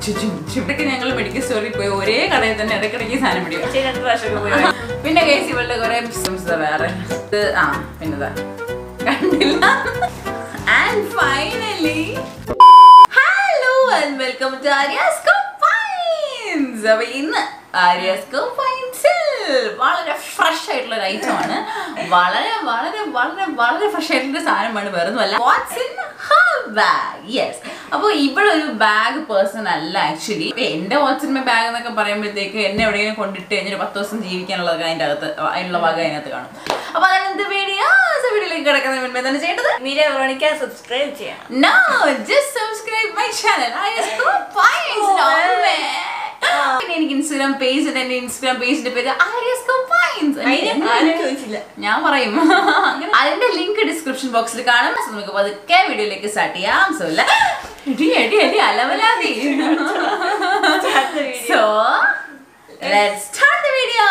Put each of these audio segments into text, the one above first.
ഇവിടേക്ക് ഞങ്ങൾ മെഡിക്കൽ സ്റ്റോറിൽ പോയി ഒരേ കടയിൽ തന്നെ ഇടയ്ക്കിടയ്ക്ക് സാധനം പിടിക്കും പക്ഷേ രണ്ട് പ്രാവശ്യമൊക്കെ പോയി പിന്നെ കേസ് ഇവളുടെ കുറെ ബിസിനസ് വേറെ ഇത് ആ പിന്നെതാ കണ്ടില്ല and finally hello and welcome to Arya's finds അപ്പൊ ഇന്ന് ആര്യാസ് ഫൈൻസിൽ വളരെ ഫ്രഷ് ആയിട്ടുള്ള ഒരു ഐറ്റം ആണ് വളരെ വളരെ വളരെ വളരെ ഫ്രഷ് ആയിട്ടുള്ള സാധനമാണ് വേറെ ഒന്നുമല്ല വാട്ട്സ് ഇൻ ബാഗ് യെസ് അപ്പോൾ ഇവിടെ ഒരു ബാഗ് പേഴ്സൺ അല്ല ആക്ച്വലി എന്റെ വാട്ട്സ് ഇൻ മൈ ബാഗ് എന്നൊക്കെ പറയുമ്പോഴത്തേക്ക് എന്നെ എവിടെയെങ്കിലും കൊണ്ടിട്ട് കഴിഞ്ഞൊരു പത്ത് ദിവസം ജീവിക്കാനുള്ളത് അതിൻ്റെ അകത്ത് അതിനുള്ള ഭാഗം അതിനകത്ത് കാണും അപ്പൊ അതിനെന്ത് വീഡിയോ വീഡിയോയിലേക്ക് കിടക്കുന്ന മുൻപേ തന്നെ ചെയ്യേണ്ടത് മീര വെറോണിക്ക സബ്സ്ക്രൈബ് ചെയ്യാം No, just subscribe my channel. I just go Pines. Oh, No, man. man. പിന്നെ എനിക്ക് ഇൻസ്റ്റാഗ്രാം പേജ് ഉണ്ട് എന്റെ ഇൻസ്റ്റാഗ്രാം പേജിന്റെ പേര് ആര്യസ്കോ പൈൻസ് ആരും ചോദിച്ചില്ല ഞാൻ പറയും അങ്ങനെ അതിന്റെ ലിങ്ക് ഡിസ്ക്രിപ്ഷൻ ബോക്സിൽ കാണും So, നമുക്ക് പതുക്കെ വീഡിയോയിലേക്ക് സ്റ്റാർട്ട് ചെയ്യാം സോ എടി എടി എടി അലവലാതി Start the video. So let's start the video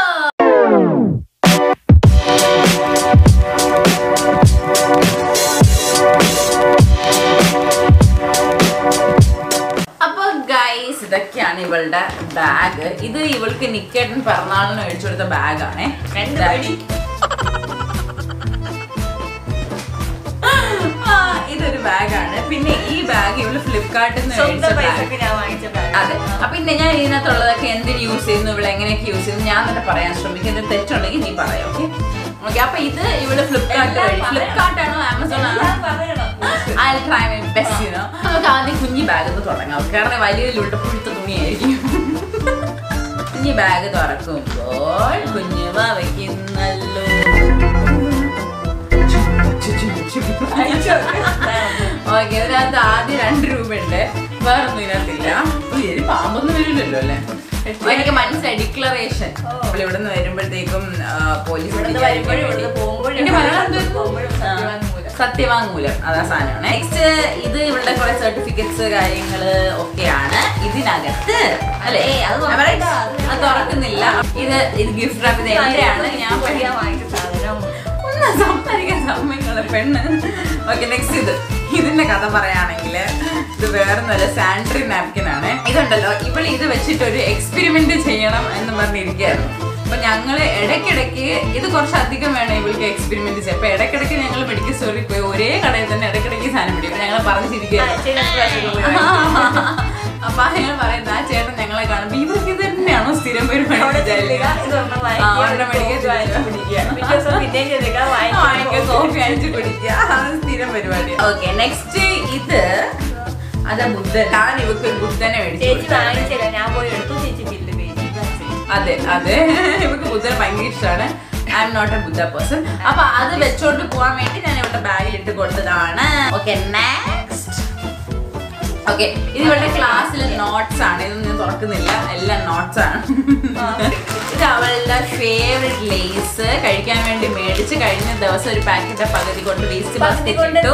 അപ്പൊ ഗൈസ് ഇതൊക്കെയാണ് ഇവളുടെ ബാഗ് ഇത് ഇവൾക്ക് നിക്കേട്ടൻ പിറന്നാളിന് മേടിച്ചു കൊടുത്ത ബാഗാണേ രണ്ട് പടി. ആ, ഇതൊരു ബാഗാണ് പിന്നെ ഈ ബാഗ് ഇവള് ഫ്ലിപ്കാർട്ടിൽ നിന്ന് മേടിച്ച സ്വന്തം ബാഗ് പൈസക്ക് ഞാൻ വാങ്ങിച്ച ബാഗ് അതെ അപ്പൊ പിന്നെ ഞാൻ ഇതിനകത്തുള്ളതൊക്കെ എന്തിന് യൂസ് ചെയ്യുന്നു ഇവിടെ എങ്ങനെയൊക്കെ യൂസ് ചെയ്യുന്നു ഞാൻ തന്നെ പറയാൻ ശ്രമിക്കും എന്തെങ്കിലും തെറ്റുണ്ടെങ്കിൽ നീ പറയാം ഓക്കെ ഓക്കെ അപ്പൊ ഇത് ഇവള് ഫ്ലിപ്കാർട്ട് എല്ലാം വഴി പറയണം. ഫ്ലിപ്കാർട്ട് ആണോ ആമസോൺ ആണോ എല്ലാം പറയണം I try my best you know നമുക്ക് ആദ്യം കുഞ്ഞി ബാഗ് ഒന്ന് തുടങ്ങാം കാരണം വലിയ ലുട്ടപ്പുഴുത്ത തുണിയായിരിക്കും കുഞ്ഞി ബാഗ് തുറക്കുമ്പോൾ കുഞ്ഞുമ വയ്ക്കുന്നല്ലോ ഓക്കെ ഇതിനകത്ത് ആദ്യം രണ്ട് രൂപ ഉണ്ട് വേറൊന്നും ഇതിനകത്തില്ല ഉയ്യ്, ഇത് പാമ്പൊന്നും വരില്ലല്ലോ അല്ലേ അപ്പൊ എനിക്ക് മനസ്സിലായി ഡിക്ലറേഷൻ ഓ. അപ്പോൾ ഇവിടെ നിന്ന് വരുമ്പോഴത്തേക്കും പോലീസ് ഇവിടുന്ന് വരുമ്പോഴും ഇവിടുന്ന് പോകുമ്പോഴും എന്റെ മലയാളം എന്തായിരുന്നു? പോകുമ്പോഴും ആ, സത്യവാങ്മൂലം. സത്യവാങ്മൂലം അതാ സാധനമാണ് നെക്സ്റ്റ് ഇത് ഇവളുടെ കുറെ സർട്ടിഫിക്കറ്റ്സ് കാര്യങ്ങള് ഒക്കെയാണ് ഇതിനകത്ത് അല്ലേ ഏയ്, അത് ഞാൻ പറയട്ടെ? തുറക്കണ്ട. അത് തുറക്കുന്നില്ല ഇത് ഇത് ഗിഫ്റ്റ് റാപ്പ് ഇത് എന്റെയാണ് ഞാൻ ഇപ്പോൾ ഞാൻ വാങ്ങിച്ച സാധനം ഒന്ന് സംസാരിക്കാൻ സമ്മതിക്കുള്ള പെണ്ണ് ഓക്കെ നെക്സ്റ്റ് ഇത് ഇതിന്റെ കഥ പറയുകയാണെങ്കിൽ ഇത് വേറെ നല്ല സാനിറ്ററി നാപ്കിൻ ആണ് ഇതുണ്ടല്ലോ ഇവൾ ഇത് വെച്ചിട്ട് ഒരു എക്സ്പെരിമെന്റ് ചെയ്യണം എന്ന് പറഞ്ഞിരിക്കുകയായിരുന്നു അപ്പൊ ഞങ്ങള് ഇടയ്ക്കിടയ്ക്ക് ഇത് കുറച്ച് അധികം വേണം ഇവൾക്ക് എക്സ്പെരിമെന്റ് ചെയ്യാൻ അപ്പൊ ഇടയ്ക്കിടയ്ക്ക് ഞങ്ങൾ മെഡിക്കൽ സ്റ്റോറിൽ പോയി ഒരേ കടയിൽ തന്നെ ഇടയ്ക്കിടയ്ക്ക് സാധനം പിടിക്കും ഞങ്ങൾ ആ, പറഞ്ഞിരിക്കുകയായിരുന്നു ശരി, രണ്ട് പ്രാവശ്യമൊക്കെ പോയി വാങ്ങിച്ചു. അപ്പൊ അയാൾ പറയുന്നത് ആ ചേട്ടൻ ഞങ്ങളെ കാണുമ്പോ ഇവർക്ക് ഇത് തന്നെയാണോ സ്ഥിരം പരിപാടി അവിടെ വിചാരിക്കുക? ചെല്ലുക, ഇതൊരെണ്ണം വാങ്ങിക്കുക, ആ, ഒരെണ്ണം മേടിക്കുക, കോഫി വാങ്ങിച്ച് കുടിക്കുക. പിറ്റേ ദിവസം പിന്നെയും ചെല്ലുക, വാങ്ങിക്കുക, വാങ്ങിക്കുക, കോഫി അടിച്ച് കുടിക്കുക അത് സ്ഥിരം പരിപാടി ഓക്കെ നെക്സ്റ്റ് ഇത് അതാ ബുദ്ധൻ ഞാൻ ഇവക്ക് ഒരു ബുദ്ധനെ മേടിച്ചു ചേച്ചി കൊടുത്തതാണ്. വാങ്ങിച്ചില്ല ഞാൻ പോയി എടുത്തു ചേച്ചി ബില്ല് പേ ചെയ്തു അതെ അതെ ഇവക്ക് ബുദ്ധനെ ഭയങ്കര ഇഷ്ടമാണ് I'm not a Buddha person അപ്പൊ അത് വെച്ചോണ്ട് പോവാൻ വേണ്ടി ഞാൻ ഇവിടെ ബാഗിൽ ഇട്ട് കൊടുത്തതാണ് ഓക്കെ നെക്സ്റ്റ് ഓക്കെ ഇത് ഇവളുടെ ക്ലാസ്സിലെ നോട്ട്സ് ആണ് ഇതൊന്നും ഞാൻ തുറക്കുന്നില്ല എല്ലാം നോട്ട്സ് ആണ് ഇത് അവളുടെ ഫേവറേറ്റ് ലേസ് കഴിക്കാൻ വേണ്ടി മേടിച്ച് കഴിഞ്ഞ ദിവസം ഒരു പാക്കറ്റ് പകുതി കൊണ്ട് വേസ്റ്റ് ബാസ്കറ്റ് ഇട്ടു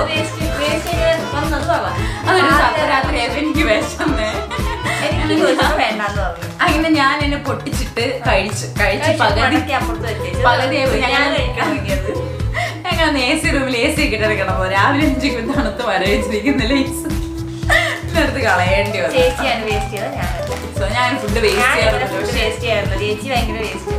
അതൊരു രാത്രി എനിക്ക് വിശന്ന് എനിക്ക് ചോദിച്ചപ്പോൾ വേണ്ടാന്ന് പറഞ്ഞു അങ്ങനെ ഞാൻ എന്നെ പൊട്ടിച്ചിട്ട് കഴിച്ചു കഴിച്ച് പകുതി പകുതി അപ്പുറത്ത് വെച്ചേച്ചു. പകുതി ഞാൻ ഞാൻ കഴിക്കാൻ വേണ്ടിയത് ഞങ്ങൾ എ സി റൂമിൽ എ സി കിട്ടത് കിടന്നു രാവിലെ അഞ്ചിക്ക് തണുത്ത് വരവിച്ചിരിക്കുന്ന ലേസ് എടുത്ത് കളയേണ്ടി വന്നു ചേച്ചിയാണ് വേസ്റ്റ് ചെയ്തത് ഞാൻ സോ ഞാൻ ഫുഡ് വേസ്റ്റ് ഞാൻ ചെയ്യാറുണ്ട് ഫുഡ് പക്ഷേ വേസ്റ്റ് ചെയ്യാറില്ല ചേച്ചി ഭയങ്കര വേസ്റ്റ്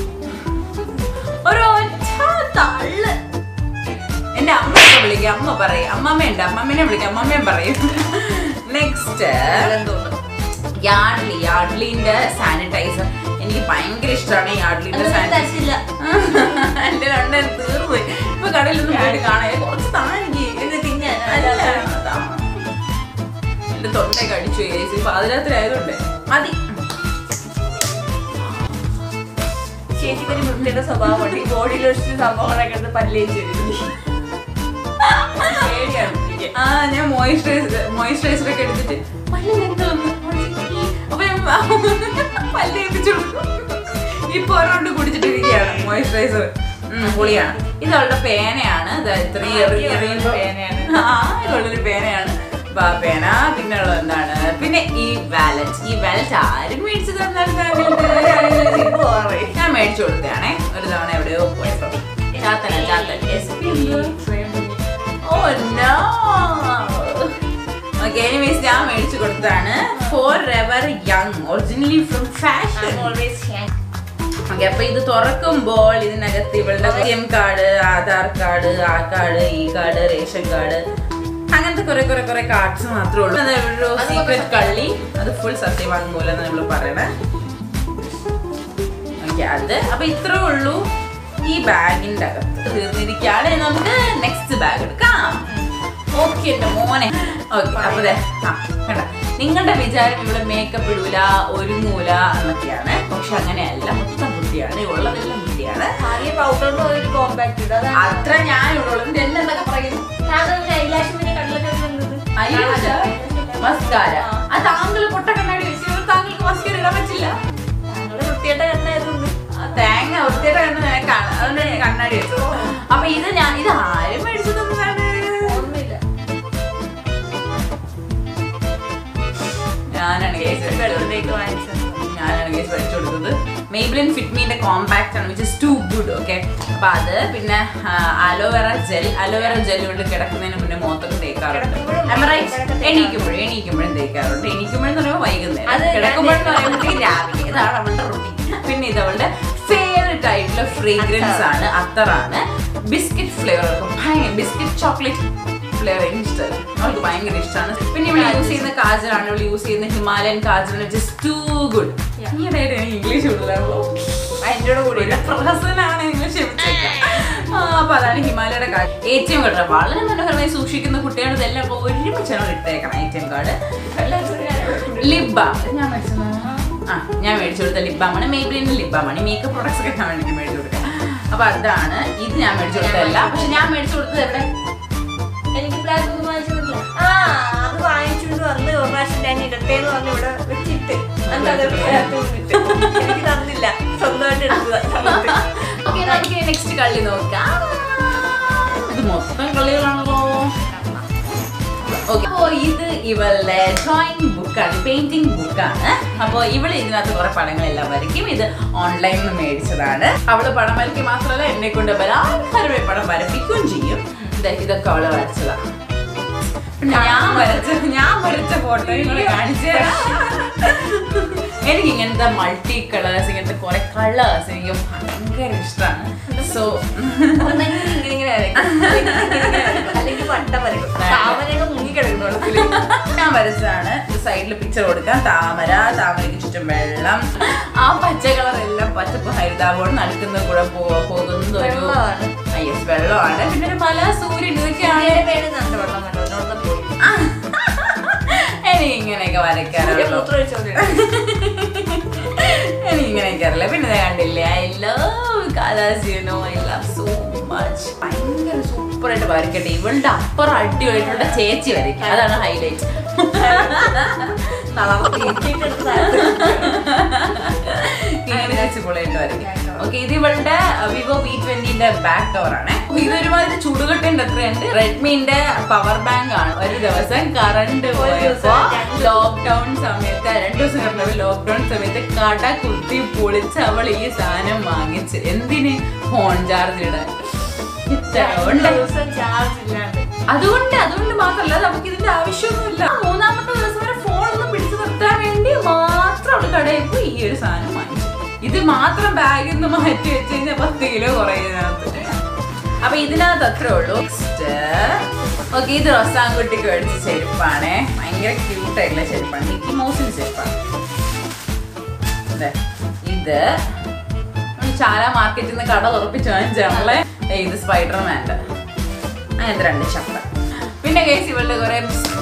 ഒരു ഒറ്റ തള്ള് എന്റെ അമ്മയൊക്കെ വിളിക്കും അമ്മ പറയും അമ്മമ്മയുണ്ട് അമ്മമ്മനെ വിളിക്കും അമ്മമ്മയും പറയും നെക്സ്റ്റ് യാഡ്ലി യാഡ്ലിന്റെ സാനിറ്റൈസർ എനിക്ക് ഭയങ്കര ഇഷ്ടമാണ് യാഡ്ലിന്റെ സാനിറ്റൈസർ എന്റെ രണ്ടും തീർന്നു ഇപ്പൊ കടയിലൊന്നും പോയിട്ട് കാണാൻ കുറച്ച് താഴെനിക്ക് ഇത് തിന്നാൻ അല്ല, അതാ. എന്റെ തൊണ്ടയൊക്കെ അടിച്ചു പോയി guys. ഇപ്പൊ അതിനകത്ത് ആയതുകൊണ്ട് മതി ചേച്ചിക്ക് ഒരു വൃത്തിയുടെ സ്വഭാവമുണ്ട് ഈ ബോഡി ലോഷൻ സംഭവങ്ങളൊക്കെ എടുത്ത് പല്ലേച്ച് പേടിയാണ് എനിക്ക്. ആ ഞാൻ മോയിസ്ചറൈസർ മോയിസ്ചറൈസർ ഒക്കെ എടുത്തിട്ട് പല്ല് നനഞ്ഞു വന്നു. അപ്പൊ ഞാൻ പല്ല് ഏൽപ്പിച്ചു കൊടുക്കും ഇപ്പൊ ഒരെണ്ണം കുടിച്ചിട്ടിരിക്കുകയാണ് മോയിസ്ചറൈസർ പൊളിയാണ് ഇത് അവളുടെ പേനയാണ് ഇത് ഇത്രയും എറി- എറിയുമ്പോ പേനയാണ്. ആ ഇതുള്ളൊരു പേനയാണ് ബാ പേന പിന്നെ ഉള്ളത് എന്താണ് പിന്നെ ഈ വാലറ്റ് ഈ വാലറ്റ് ആരും മേടിച്ചു തന്നാൽ ഇത് ഓറേ. ഞാൻ മേടിച്ചു കൊടുത്തതാണേ ഒരു തവണ എവിടെയോ പോയപ്പോ ചാത്തന ചാത്തൻ S P O no okay anyways ഞാൻ മേടിച്ചു കൊടുത്താണ് forever young originally from fashion okay അപ്പൊ ഇത് തുറക്കുമ്പോൾ ഇതിനകത്ത് ഇവളുടെ A M card Aadhaar card ആ കാർഡ് ഈ കാർഡ് റേഷൻ കാർഡ് അങ്ങനത്തെ കുറെ കുറെ കുറെ കാർഡ്സ് മാത്രമേ ഉള്ളൂ അത് ഒരു സീക്രട്ട് കള്ളി അത് ഫുൾ സത്യവാങ്മൂലം എന്ന് നമ്മൾ പറയണേ ഓക്കെ അത് അപ്പൊ ഇത്രേ ഉള്ളൂ ഈ ബാഗിന്റെ അകത്ത് തീർന്നിരിക്കുകയാണ് ഇനി നമുക്ക് നെക്സ്റ്റ് ബാഗ് എടുക്കാം ഓക്കെ എന്റെ മോനെ ഓക്കെ അപ്പൊ ദേ, ആ കണ്ട നിങ്ങളുടെ വിചാരം ഇവിടെ മേക്കപ്പ് ഇടൂല ഒരുങ്ങൂല എന്നൊക്കെയാണ് പക്ഷെ അങ്ങനെയല്ല മൊത്തം ബുദ്ധിയാണ് ഉള്ളതെല്ലാം ബുദ്ധിയാണ് ആദ്യം പൗഡറിന് ഒരു കോമ്പാക്ട് ഇടും അതാണ് അത്ര ഞാനുള്ളൂ എന്നെ എന്തൊക്കെ പറയുന്നു താങ്കളുടെ ഐലാഷ് പിന്നെ കണ്ണിലൊക്കെ ഇടുന്നത്. മസ്കാര ആ താങ്കൾ പൊട്ട കണ്ണാടി വെച്ചു താങ്കൾക്ക് മസ്കാര ഇടാൻ പറ്റില്ല താങ്കളുടെ വൃത്തിയായിട്ട കണ്ണായതുകൊണ്ട് ആ തേങ്ങ വൃത്തിയുടെ കണ്ണ് നിനക്കാണ് അതുകൊണ്ട് ഞാൻ കണ്ണാടി വെച്ചു അപ്പൊ ഇത് ഞാൻ ഇത് ആരും മേടിച്ചു തന്നതാണ് ഓർമ്മയില്ല ഞാനാണ് കേസ് വെള്ളത്തിലേക്ക് വാങ്ങിച്ചത് ഞാനാണ് കേസ് പഠിച്ചു കൊടുത്തത് മെയ്ബ്ലിൻ ഫിറ്റ്മീന്റെ കോമ്പാക്ട് ആണ് which is too good okay അപ്പൊ അത് പിന്നെ അലോവേറ ജെൽ അലോവേറ ജെൽ കൊണ്ട് കിടക്കുന്നതിന് മുന്നേ മുഖത്തൊക്കെ തേക്കാറുണ്ട് കിടക്കുമ്പോഴും Am I right? കിടക്കത്തില്ല. എണീക്കുമ്പോഴും എണീക്കുമ്പോഴും തേക്കാറുണ്ട് എണീക്കുമ്പോഴെന്ന് പറയുമ്പോൾ വൈകുന്നേരം അത് ഞാൻ കിടക്കുമ്പോഴെന്ന് പറയുമ്പോഴത്തേക്ക് രാവിലെ ഇതാണ് അവളുടെ റൊട്ടീൻ പിന്നെ ഇത് അവളുടെ ഫേവറേറ്റ് ആയിട്ടുള്ള ഫ്രേഗ്രൻസ് ആണ് അത്തറാണ് ബിസ്ക്കറ്റ് ഫ്ലേവർ ഭയങ്കര ബിസ്ക്കറ്റ് ചോക്ലേറ്റ് ഫ്ലേവർ എനിക്ക് ഇഷ്ടമല്ല അവൾക്ക് ഭയങ്കര ഇഷ്ടമാണ് പിന്നെ ഇവിടെ യൂസ് ചെയ്യുന്ന കാജലാണ് ഇവിടെ യൂസ് ചെയ്യുന്ന Himalayan kajal just too good Yeah. ഈയിടെയായിട്ട് എനിക്ക് ഇംഗ്ലീഷ് കൂടുതലാണല്ലോ അതിൻ്റെ കൂടെ ഇവിടെ പ്രഹസനാണ് ഇംഗ്ലീഷ് അപ്പൊ അതാണ് ഹിമാലയയുടെ card A T M card വളരെ മനോഹരമായി സൂക്ഷിക്കുന്ന കുട്ടികളുടെ ഇതെല്ലാം ഇപ്പൊ ഒരുമിച്ചാണ് ഇട്ടേക്കണം A T M card lip balm ഞാൻ മേടിച്ചതാണ് ആ ഞാൻ മേടിച്ചു കൊടുത്ത ലിപ് ബാം ആണ് മേബ്ലിന്റെ ലിപ് ബാം ആണ് മേക്കപ്പ് പ്രൊഡക്ട്സ് ഒക്കെ ഞാൻ വേണ്ടി മേടിച്ചു കൊടുക്കാം അപ്പൊ അതാണ് ഇത് ഞാൻ മേടിച്ചു കൊടുത്തതല്ല പക്ഷെ ഞാൻ മേടിച്ചു കൊടുത്തത് എവിടെ എനിക്ക് ബ്ലാക്ക് ഒന്നും വാങ്ങിച്ചു കൊടുത്തില്ല ആ അത് വാങ്ങിച്ചുകൊണ്ട് വന്ന് ഒരു പ്രാവശ്യം ഞാൻ ഇടത്തേന്ന് പറഞ്ഞ് ഇവിടെ വെച്ചിട്ട് എന്നിട്ട് അത് ഇതിനകത്ത് കൊണ്ടിട്ട്. എനിക്ക് തന്നില്ല സ്വന്തമായിട്ട് എടുത്തതാ തന്നിട്ട്. ഓക്കെ നമുക്ക് നെക്സ്റ്റ് കളി നോക്കാം ഇത് മൊത്തം കളികളാണല്ലോ ഓക്കെ അപ്പോൾ ഇത് ഇവളുടെ ഡ്രോയിങ് ബുക്കാണ് പെയിന്റിംഗ് ബുക്കാണ് അപ്പോൾ ഇവൾ ഇതിനകത്ത് കുറെ പടങ്ങളെല്ലാം വരയ്ക്കും ഇത് ഓൺലൈനിൽ നിന്ന് മേടിച്ചതാണ് അവള് പടം വരയ്ക്കുക മാത്രമല്ല എന്നെ കൊണ്ട് ബലാത്കാരമായി പടം വരപ്പിക്കുകയും ചെയ്യും ദേ ഇതൊക്കെ അവള് വരച്ചതാണ് പിന്നെ ഞാൻ വരച്ച ഞാൻ വരച്ച ഫോട്ടോ ഇവിടെ കാണിച്ചു തരാം എനിക്ക് ഇങ്ങനത്തെ മൾട്ടി കളേഴ്സ് ഇങ്ങനത്തെ കുറെ കളേഴ്സ് എനിക്ക് ഭയങ്കര ഇഷ്ടമാണ് സോ ഒന്നെങ്കിൽ ഇങ്ങനെ ഇങ്ങനെ വരയ്ക്കും. അല്ലെങ്കിൽ ഇങ്ങനെ ഇങ്ങനെ വരയ്ക്കും. അല്ലെങ്കിൽ വട്ടം വരയ്ക്കും താമരയൊക്കെ മുങ്ങിക്കിടക്കുന്നു വെള്ളത്തില് ഞാൻ വരച്ചതാണ് സൈഡിൽ പിക്ചർ കൊടുക്കാം താമര താമരയ്ക്ക് ചുറ്റും വെള്ളം ആ പച്ച കളർ എല്ലാം പച്ചപ്പ് ഹരിതാപോട് നടക്കുന്ന കൂടെ പോ- പോകുന്നത് ഒരു വെള്ളമാണ്. യെസ് വെള്ളമാണ് പിന്നെ ഒരു മല സൂര്യൻ ഇതൊക്കെയാണ് ആദ്യം പേര് നല്ല വെള്ളം കണ്ടു അതിനോട് പോയി എനിക്ക് ഇങ്ങനെയൊക്കെ വരയ്ക്കാറുള്ളൂ മൂത്രം ഒഴിച്ചോണ്ട് എനിക്ക് ഇങ്ങനെയൊക്കെ അറിയില്ല പിന്നെ ദേ കണ്ടില്ലേ ഐ ലവ് കാലാസ് you know I love so much ഭയങ്കര സൂപ്പർ ആയിട്ട് വരയ്ക്കട്ടെ ഇവളുടെ അപ്പുറം അടിപൊളിയായിട്ടുള്ള ചേച്ചി വരയ്ക്കും അതാണ് ഹൈലൈറ്റ് ഇങ്ങനെ ചേച്ചി പൊളിയായിട്ട് വരയ്ക്കും ഓക്കെ ഇത് ഇവളുടെ വിവോ വി ട്വന്റിന്റെ ബാക്ക് കവർ ആണ് ഇതൊരുമാതിരി ചുടുകട്ടേന്റെ അത്രയുണ്ട് റെഡ്മിന്റെ പവർ ബാങ്ക് ആണ് ഒരു ദിവസം കറണ്ട് പോയപ്പോ ദിവസം രണ്ട് ലോക്ക്ഡൌൺ സമയത്ത് രണ്ടു ദിവസം കഴിഞ്ഞ ലോക്ക്ഡൌൺ സമയത്ത് കട കുത്തി പൊളിച്ച് അവൾ ഈ സാധനം വാങ്ങിച്ച് എന്തിന് ഫോൺ ചാർജ് ഇടാൻ ഇത്രയുണ്ട് ദിവസം ചാർജ് ഇല്ലാണ്ട് അതുകൊണ്ട് അതുകൊണ്ട് മാത്രമല്ല നമുക്ക് ഇതിന്റെ ആവശ്യമൊന്നുമില്ല മൂന്നാമത്തെ ദിവസം വരെ ഫോൺ ഒന്ന് പിടിച്ചു നിർത്താൻ വേണ്ടി മാത്രം അവള് കടയിൽ പോയി ഈ ഒരു സാധനം വാങ്ങിച്ചു ഇത് മാത്രം ബാഗിൽ നിന്ന് മാറ്റി വെച്ച് കഴിഞ്ഞാൽ പത്ത് കിലോ കുറയുന്നതിനകത്ത് അപ്പൊ ഇതിനകത്ത് അത്രേ ഉള്ളൂ നെക്സ്റ്റ് ഓക്കെ ഇത് റൊസാൻകുട്ടിക്ക് മേടിച്ച ചെരുപ്പാണേ ഭയങ്കര ക്യൂട്ട് ആയിട്ടുള്ള ചെരുപ്പാണ് മിക്കി മൗസിന്റെ ചെരുപ്പാണ് ദേ, ഇത് നമ്മള് ചാല മാർക്കറ്റിൽ നിന്ന് കട തുറപ്പിച്ച് വാങ്ങിച്ച നമ്മളെ ദേ, ഇത് സ്പൈഡർമാൻ്റെ അങ്ങനത്തെ രണ്ട് ചപ്പ പിന്നെ കേസ് ഇവളുടെ കുറെ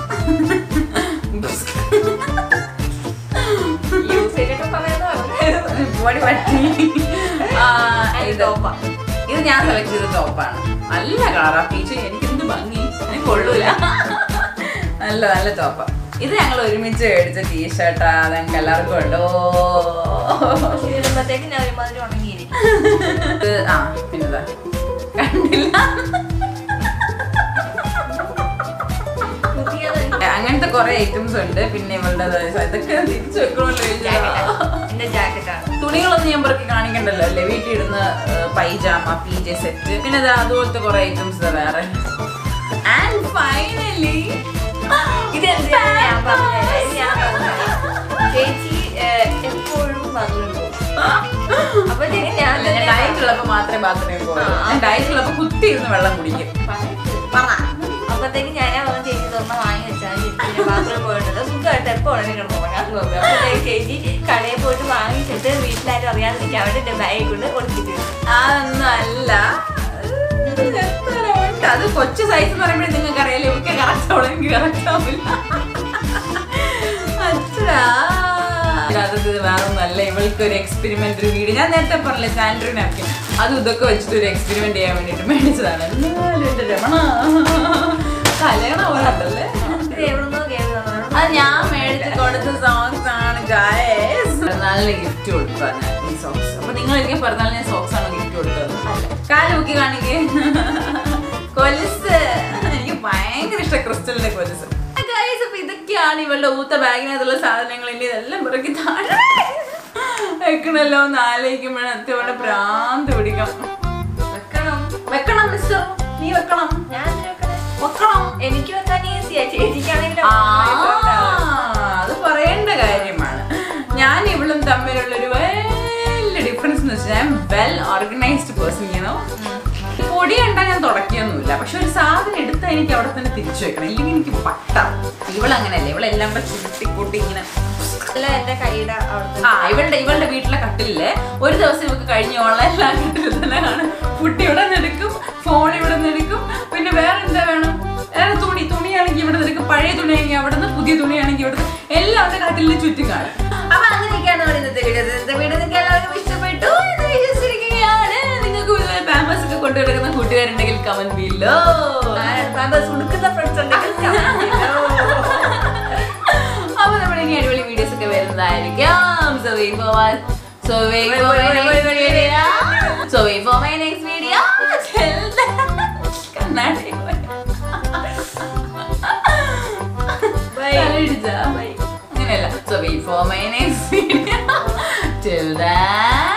യൂസേജൊക്കെ പറയുന്നത് പൊടി പറ്റി ആ, ഇത് ടോപ്പാ ഇത് ഞാൻ സെലക്ട് ചെയ്ത ടോപ്പാണ് നല്ല കളറാ പീച്ച് എനിക്ക് എന്ത് ഭംഗി എനിക്ക് കൊള്ളൂല നല്ല നല്ല ടോപ്പാ ഇത് ഞങ്ങൾ ഒരുമിച്ച് മേടിച്ച ടീഷർട്ടാ അതെനിക്ക് എല്ലാവർക്കും ഉണ്ടോ ഇടുമ്പോഴത്തേക്ക് ഞാൻ ഒരുമാതിരി ഉണങ്ങിയിരിക്കും ഇത് ആ പിന്നെതാ കണ്ടില്ല കുത്തിയത് അങ്ങനത്തെ കുറെ ഐറ്റംസ് ഉണ്ട് പിന്നെ ഇവളുടെ ഇതൊക്കെ തിരിച്ചു വെക്കണമല്ലോ ജാക്കറ്റാണ് എന്റെ ജാക്കറ്റാണ് തുണികളൊന്നും ഞാൻ പുറത്ത് കാണിക്കണ്ടല്ലോ അല്ലേ വീട്ടിൽ ഇടുന്ന പൈജാമ പി ജെ സെറ്റ് പിന്നെ ദാ അതുപോലത്തെ കുറെ ഐറ്റംസ് വേറെ ആൻഡ് ഫൈനലി ഇതെന്തിനാണ് ഞാൻ പറഞ്ഞത് ഇത് ഞാൻ പറഞ്ഞത് ചേച്ചി ഏഹ്, എപ്പോഴും ബാത്റൂമിൽ പോകും അപ്പോഴത്തേക്ക് ഞാൻ അല്ല, ഞാൻ ഡയറ്റ് ഉള്ളപ്പോ മാത്രമേ ബാത്റൂമിൽ പോകൂ ഞാൻ ഡയറ്റ് ഉള്ളപ്പോ കുത്തി ഇരുന്ന് വെള്ളം കുടിക്കും പറ അപ്പത്തേക്ക് ഞാൻ പറഞ്ഞു ചേച്ചി തുറന്ന വാങ്ങി വെച്ചാൽ ചേച്ചി ബാത്റൂമിൽ പോയിട്ടുണ്ട് സുഖമായിട്ട് എപ്പോൾ ഉടനെ കിടന്നു ഉറങ്ങാൻ നോക്കുക അപ്പോഴത്തേക്ക് ചേച്ചി കടയിൽ പോയിട്ട് വാങ്ങിച്ചിട്ട് വീട്ടിലാരും അറിയാതിരിക്കാൻ വേണ്ടി എൻ്റെ ബാഗ് കൊണ്ട് കൊടുത്തിട്ട് വരും. അതൊന്നും അല്ല എത്ര ഉണ്ട്? അത് കൊച്ചു സൈസ് എന്ന് പറയുമ്പോഴേ നിങ്ങൾക്ക് അറിയാലോ ഇവർക്ക് കറക്റ്റ് ആവണം എനിക്ക് കറക്റ്റ് ആവില്ല അച്ഛാ അത് വേറെ ഒന്നല്ല ഇവൾക്ക് ഒരു എക്സ്പെരിമെന്റ് ഒരു വീഡിയോ ഞാൻ നേരത്തെ പറഞ്ഞില്ലേ സാനിറ്ററി നാപ്കിൻ അത് ഇതൊക്കെ വെച്ചിട്ട് ഒരു എക്സ്പെരിമെന്റ് ചെയ്യാൻ വേണ്ടിട്ട് മേടിച്ചതാണ് എന്നാലും എന്റെ രമണ കല്യാണ പോലെ ഉണ്ടല്ലേ ഇത് എവിടുന്നോ കേറി വന്നതാണ്. അത് ഞാൻ മേടിച്ച് കൊടുത്ത സോക്സ് ആണ് ഗായസ് പിറന്നാളിന് ഗിഫ്റ്റ് കൊടുത്താണ് ഈ സോക്സ് അപ്പൊ നിങ്ങൾ എനിക്ക് പിറന്നാളിന് സോക്സ് ആണ് ഗിഫ്റ്റ് കൊടുത്തത് കാല് നോക്കി കാണിക്കേ കൊലുസ് എനിക്ക് ഭയങ്കര ഇഷ്ടം ക്രിസ്റ്റലിന്റെ കൊലുസ് ഗായസ് അപ്പൊ ഇതൊക്കെയാണ് ഇവളുടെ ഊത്ത ബാഗിനകത്തുള്ള സാധനങ്ങൾ ഇനി ഇതെല്ലാം പിറക്കി താഴെ വെക്കണല്ലോ എന്ന് ആലോചിക്കുമ്പോഴത്തെ ഇവളുടെ ഭ്രാന്ത് പിടിക്കാം വെക്കണം വെക്കണം മിസ്റ്റർ നീ വെക്കണം ഞാൻ എന്തിനാ വെക്കണേ? വെക്കണം എനിക്ക് വെക്കാൻ ഈസിയാ ചേച്ചിക്കാണെങ്കിലും ആ, അത് പറയേണ്ട കാര്യമാണ് ഞാൻ ഇവളും തമ്മിലുള്ള ഒരു വലിയ ഡിഫറൻസ് എന്ന് വെച്ചാൽ ഞാൻ വെൽ ഓർഗനൈസ്ഡ് പേഴ്സൺ ചെയ്യണോ പൊടി കണ്ടാൽ ഞാൻ തുടക്കിയൊന്നുമില്ല പക്ഷെ ഒരു സാധനം എടുത്താൽ എനിക്ക് അവിടെ തന്നെ തിരിച്ചു വെക്കണം ഇല്ലെങ്കിൽ എനിക്ക് പട്ടാം ഇവളങ്ങനെയല്ല ഇവളെല്ലാം കൂടെ ചുരുട്ടിക്കൂട്ടി ഇങ്ങനെ അല്ല എന്റെ കൈയുടെ അവിടുത്തെ ആ ഇവളുടെ ഇവളുടെ വീട്ടിലെ കട്ടിലില് ഒരു ദിവസം ഇവക്ക് കഴിഞ്ഞോളം എല്ലാ കട്ടിലും തന്നെ കാണും ഫുഡ് ഇവിടെ നിന്ന് എടുക്കും ഫോൺ ഇവിടെ നിന്ന് എടുക്കും പിന്നെ വേറെ എന്താ വേണം വേറെ തുണി തുണിയാണെങ്കിൽ ഇവിടെ നിന്ന് എടുക്കും പഴയ തുണിയാണെങ്കിൽ അവിടെ നിന്ന് പുതിയ തുണിയാണെങ്കിൽ ഇവിടെ നിന്ന് എല്ലാം അവരുടെ കട്ടിലിന് ചുറ്റും കാണും അപ്പൊ അങ്ങനെയൊക്കെയാണ് നമ്മുടെ ഇന്നത്തെ വീഡിയോ ഇന്നത്തെ വീഡിയോ നിങ്ങൾക്ക് എല്ലാവർക്കും ഇഷ്ടപ്പെട്ടു എന്ന് വിശ്വസിച്ചിരിക്കുകയാണ് നിങ്ങൾക്ക് ഇതുപോലെ പാമ്പേഴ്സ് ഒക്കെ കൊണ്ടു കിടക്കുന്ന കൂട്ടുകാരുണ്ടെങ്കിൽ കമന്റ് ബില്ലോ പാമ്പേഴ്സ് ഉടുക്കുന്ന ഫ്രണ്ട്സ് ഉണ്ടെങ്കിൽ comment ചെയ്യൂ. അപ്പൊ നമ്മുടെ ഇനി അടിപൊളി വീഡിയോസ് ഒക്കെ വരുന്നതായിരിക്കാം so wait for so wait for my next video so wait for my next video കണ്ണാടി Bye. അങ്ങനെയല്ല so wait for my next video till than